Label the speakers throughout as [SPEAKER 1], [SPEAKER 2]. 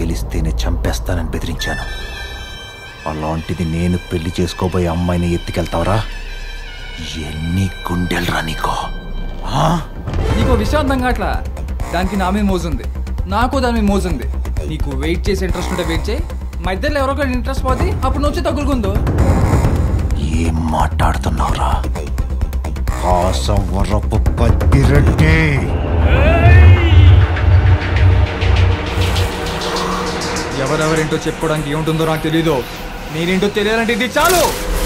[SPEAKER 1] తెలిస్తేనే చంపేస్తానని బెదిరించాను అలాంటిది నేను పెళ్లి చేసుకోబోయే అమ్మాయిని ఎత్తుకెళ్తావరా ఎన్ని గుండెలరా నీకో ఆ?
[SPEAKER 2] నీకు విషయం అర్థం కావట్లా దానికి నా మీద మోజుంది నాకు దాని మీద మోజుంది నీకు వెయిట్ చేసి ఇంట్రెస్ట్ ఉంటే వెయిట్ చేయి మా ఇద్దరు ఎవరో ఒకటి ఇంట్రెస్ట్ పోతే అప్పుడు నువ్వు వచ్చి తగులుకుందో
[SPEAKER 1] ఏం మాట్లాడుతున్నావురా కాసవరపు పత్తిరెడ్డి
[SPEAKER 2] ఎవరెవరేంటో చెప్పుకోవడానికి ఏముంటుందో నాకు తెలీదు నేనేంటో తెలియాలంటే ఇది చాలు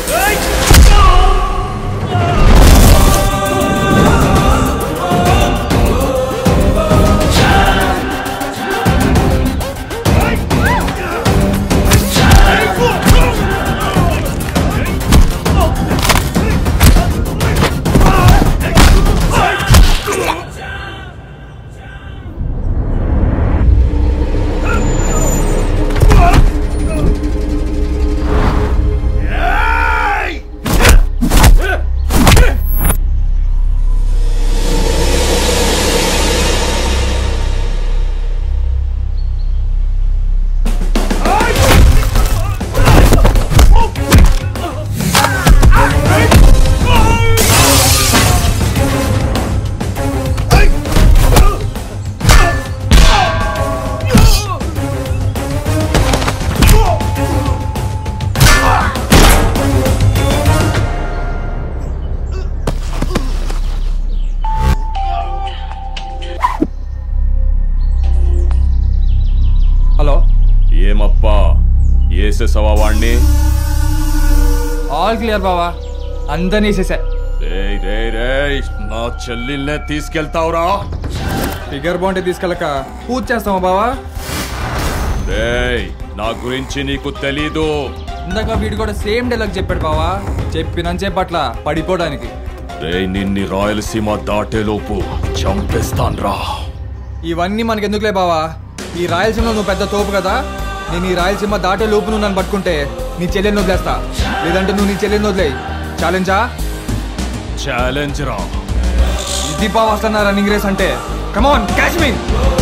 [SPEAKER 2] హలో
[SPEAKER 3] ఏమప్పా ఏసేసవా వాణ్ణి
[SPEAKER 2] ఆల్ క్లియర్ బావా అందరినీ వేసేసా
[SPEAKER 3] రేయ్ రేయ్ రేయ్ నా చెల్లెల్నే తీసుకెళ్తావురా
[SPEAKER 2] ఫిగర్ బాగుంటే తీసుకెళ్ళక పూజ చేస్తామా బావా
[SPEAKER 3] రేయ్ నా గురించి నీకు తెలీదు
[SPEAKER 2] ఇందాక వీడు కూడా సేమ్ డైలాగ్ చెప్పాడు బావా చెప్పినంత చెప్పట్ల పడిపోవడానికి
[SPEAKER 3] రేయ్ నిన్ని రాయలసీమ దాటేలోపు చంపేస్తాన్రా
[SPEAKER 2] ఇవన్నీ మనకి ఎందుకులే బావా ఈ రాయలసీమలో నువ్వు పెద్ద తోపు కదా నేను ఈ రాయలసీమ దాటే లోపు నువ్వు నన్ను పట్టుకుంటే నీ చెల్లెని వదిలేస్తా లేదంటే నువ్వు నీ చెల్లెని వదిలేయి ఛాలెంజా
[SPEAKER 3] ఛాలెంజ్ రా
[SPEAKER 2] ఇది బావ అసలు నా రన్నింగ్ రేస్ అంటే కమాన్ క్యాచ్ మీ